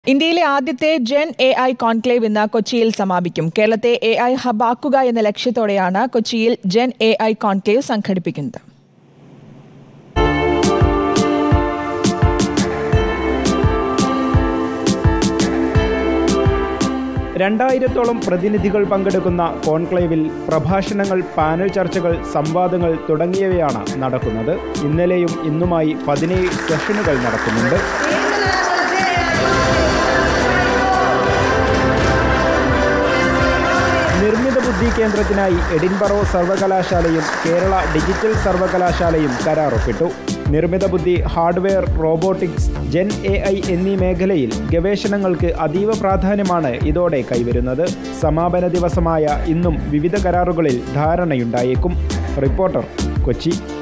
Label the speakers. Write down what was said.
Speaker 1: ഇന്ത്യയിലെ ആദ്യത്തെ gen A I conclave ഇന്ന് കൊച്ചിയിൽ സമാപിക്കും കേരളത്തെ എ ഐ ഹബാക്കുക എന്ന ലക്ഷ്യത്തോടെയാണ് കൊച്ചിയിൽ ജെൻ എ ഐ കോൺക്ലേവ് സംഘടിപ്പിക്കുന്നത്
Speaker 2: രണ്ടായിരത്തോളം പ്രതിനിധികൾ പങ്കെടുക്കുന്ന കോൺക്ലേവിൽ പ്രഭാഷണങ്ങൾ പാനൽ ചർച്ചകൾ സംവാദങ്ങൾ തുടങ്ങിയവയാണ് നടക്കുന്നത് ഇന്നലെയും ഇന്നുമായി പതിനേഴ് സെഷനുകൾ നടക്കുന്നുണ്ട് നിർമ്മിത ബുദ്ധി കേന്ദ്രത്തിനായി എഡിൻബറോ സർവകലാശാലയും കേരള ഡിജിറ്റൽ സർവകലാശാലയും കരാറൊപ്പിട്ടു നിർമ്മിത ബുദ്ധി hardware robotics gen A I എന്നീ മേഖലയിൽ ഗവേഷണങ്ങൾക്ക് അതീവ പ്രാധാന്യമാണ് ഇതോടെ കൈവരുന്നത് സമാപന ദിവസമായ ഇന്നും വിവിധ കരാറുകളിൽ ധാരണയുണ്ടായേക്കും റിപ്പോർട്ടർ കൊച്ചി